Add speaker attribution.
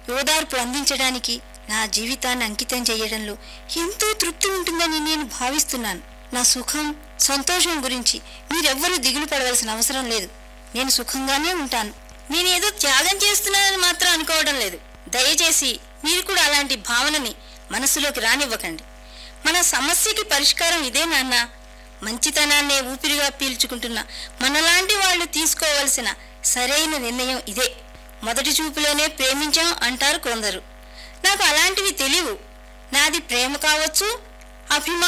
Speaker 1: ఓదార్పు అందించడానికి నా జీవితాన్ని అంకితం చేయడంలో ఎంతో తృప్తి ఉంటుందని నేను భావిస్తున్నాను నా సుఖం సంతోషం గురించి మీరెవ్వరూ దిగులు పడవలసిన అవసరం లేదు నేను సుఖంగానే ఉంటాను నేనేదో త్యాగం చేస్తున్నానని మాత్రం అనుకోవడం లేదు దయచేసి మీరు కూడా అలాంటి భావనని మనసులోకి రానివ్వకండి మన సమస్యకి పరిష్కారం ఇదే నాన్న మంచితనాన్నే ఊపిరిగా పీల్చుకుంటున్న మనలాంటి వాళ్ళు తీసుకోవలసిన సరైన నిర్ణయం ఇదే మొదటి చూపులోనే ప్రేమించాం అంటారు కొందరు నాకు అలాంటివి తెలియవు నాది ప్రేమ కావచ్చు అభిమానం